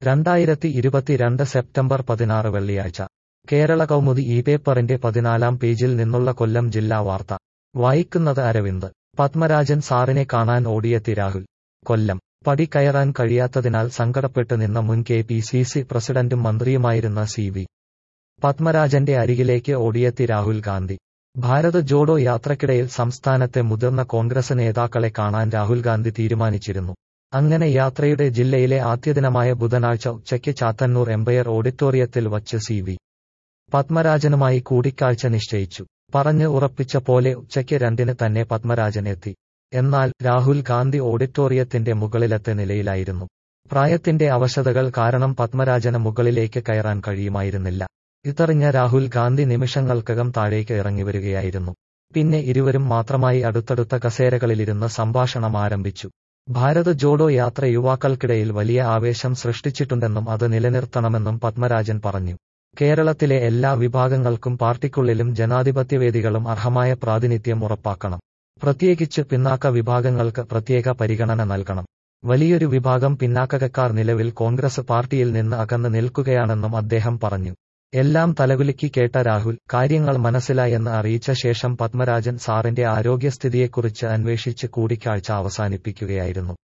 രണ്ടായിരത്തി ഇരുപത്തിരണ്ട് സെപ്റ്റംബർ പതിനാറ് വെള്ളിയാഴ്ച കേരള കൗമുദി ഈ പേപ്പറിന്റെ പതിനാലാം പേജിൽ നിന്നുള്ള കൊല്ലം ജില്ലാ വാർത്ത വായിക്കുന്നത് അരവിന്ദ് പത്മരാജൻ സാറിനെ കാണാൻ ഓടിയെത്തി രാഹുൽ കൊല്ലം പടി കയറാൻ കഴിയാത്തതിനാൽ സങ്കടപ്പെട്ട് നിന്ന മുൻ കെ പി സി സി പ്രസിഡന്റും മന്ത്രിയുമായിരുന്ന സി വി പത്മരാജന്റെ അരികിലേക്ക് ഓടിയെത്തി രാഹുൽ ഗാന്ധി ഭാരത് ജോഡോ യാത്രക്കിടയിൽ സംസ്ഥാനത്തെ മുതിർന്ന കോൺഗ്രസ് നേതാക്കളെ കാണാൻ രാഹുൽ ഗാന്ധി തീരുമാനിച്ചിരുന്നു അങ്ങനെ യാത്രയുടെ ജില്ലയിലെ ആദ്യദിനമായ ബുധനാഴ്ച ഉച്ചയ്ക്ക് ചാത്തന്നൂർ എംപയർ ഓഡിറ്റോറിയത്തിൽ വച്ച് സി വി പത്മരാജനുമായി കൂടിക്കാഴ്ച നിശ്ചയിച്ചു പറഞ്ഞ് ഉറപ്പിച്ച പോലെ ഉച്ചയ്ക്ക് രണ്ടിന് തന്നെ പത്മരാജൻ എത്തി എന്നാൽ രാഹുൽ ഗാന്ധി ഓഡിറ്റോറിയത്തിന്റെ മുകളിലത്തെ നിലയിലായിരുന്നു പ്രായത്തിന്റെ അവശതകൾ കാരണം പത്മരാജന് മുകളിലേക്ക് കയറാൻ കഴിയുമായിരുന്നില്ല ഇതറിഞ്ഞ രാഹുൽ ഗാന്ധി നിമിഷങ്ങൾക്കകം താഴേക്ക് ഇറങ്ങിവരികയായിരുന്നു പിന്നെ ഇരുവരും മാത്രമായി അടുത്തടുത്ത കസേരകളിലിരുന്ന് സംഭാഷണം ആരംഭിച്ചു ഭാരത് ജോഡോ യാത്ര യുവാക്കൾക്കിടയിൽ വലിയ ആവേശം സൃഷ്ടിച്ചിട്ടുണ്ടെന്നും അത് നിലനിർത്തണമെന്നും പത്മരാജൻ പറഞ്ഞു കേരളത്തിലെ എല്ലാ വിഭാഗങ്ങൾക്കും പാർട്ടിക്കുള്ളിലും ജനാധിപത്യവേദികളും അർഹമായ പ്രാതിനിധ്യം ഉറപ്പാക്കണം പ്രത്യേകിച്ച് പിന്നാക്ക വിഭാഗങ്ങൾക്ക് പ്രത്യേക പരിഗണന നൽകണം വലിയൊരു വിഭാഗം പിന്നാക്കക്കാർ നിലവിൽ കോൺഗ്രസ് പാർട്ടിയിൽ നിന്ന് അകന്ന് നിൽക്കുകയാണെന്നും അദ്ദേഹം പറഞ്ഞു എല്ലാം തലകുലുക്കി കേട്ട രാഹുൽ കാര്യങ്ങൾ മനസ്സിലായെന്ന് അറിയിച്ച ശേഷം പത്മരാജൻ സാറിന്റെ ആരോഗ്യസ്ഥിതിയെക്കുറിച്ച് അന്വേഷിച്ച് കൂടിക്കാഴ്ച അവസാനിപ്പിക്കുകയായിരുന്നു